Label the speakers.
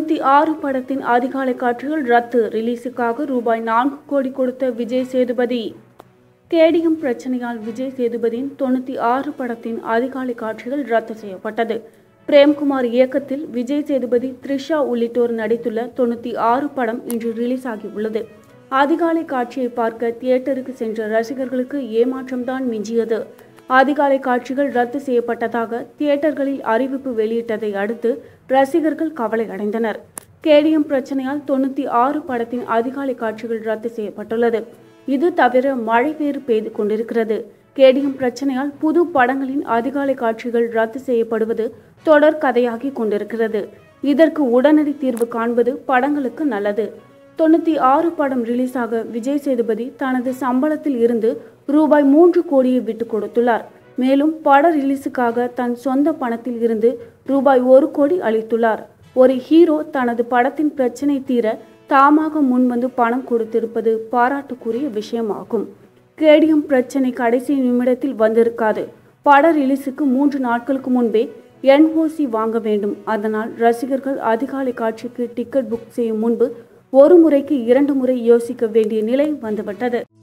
Speaker 1: தொண்ணூற்றி ஆறு படத்தின் அதிகாலை காட்சிகள் ரத்து ரிலீஸுக்காக ரூபாய் நான்கு கோடி கொடுத்த விஜய் சேதுபதி கேடிஎம் பிரச்சனையால் விஜய் சேதுபதியின் தொண்ணூற்றி ஆறு படத்தின் அதிகாலை காட்சிகள் ரத்து செய்யப்பட்டது பிரேம்குமார் இயக்கத்தில் விஜய் சேதுபதி த்ரிஷா உள்ளிட்டோர் நடித்துள்ள தொண்ணூற்றி ஆறு படம் இன்று ரிலீஸ் ஆகியுள்ளது அதிகாலை காட்சியை பார்க்க தியேட்டருக்கு சென்ற ரசிகர்களுக்கு ஏமாற்றம்தான் மிஞ்சியது அதிகாலை காட்சிகள் ரத்து செய்யப்பட்டதாக தியேட்டர்களில் அறிவிப்பு வெளியிட்டதை அடுத்து ரசிகர்கள் கவலை அடைந்தனர் கேடிஎம் பிரச்சனையால் தொண்ணூற்றி ஆறு படத்தின் அதிகாலை காட்சிகள் ரத்து செய்யப்பட்டுள்ளது இது தவிர மழை வேறு பெய்து கொண்டிருக்கிறது கேடிஎம் பிரச்சனையால் புது படங்களின் அதிகாலை காட்சிகள் ரத்து செய்யப்படுவது தொடர் கதையாகி கொண்டிருக்கிறது இதற்கு உடனடி தீர்வு காண்பது படங்களுக்கு நல்லது தொண்ணூற்றி ஆறு படம் ரிலீஸ் ஆக விஜய் சேதுபதி தனது சம்பளத்தில் இருந்து ரூபாய் மூன்று கோடியை விட்டு கொடுத்துள்ளார் மேலும் பட ரிலீஸுக்காக தன் சொந்த பணத்தில் இருந்து ரூபாய் ஒரு கோடி அளித்துள்ளார் ஒரு ஹீரோ தனது படத்தின் பிரச்சனை தீர தாமாக முன்வந்து பணம் கொடுத்திருப்பது பாராட்டுக்குரிய விஷயமாகும் கேடிஎம் பிரச்சனை கடைசி நிமிடத்தில் வந்திருக்காது பட ரிலீஸுக்கு மூன்று நாட்களுக்கு முன்பே என்ஓசி வாங்க வேண்டும் அதனால் ரசிகர்கள் அதிகாலை காட்சிக்கு டிக்கெட் புக் செய்யும் முன்பு ஒரு முறைக்கு இரண்டு முறை யோசிக்க வேண்டிய நிலை வந்துவிட்டது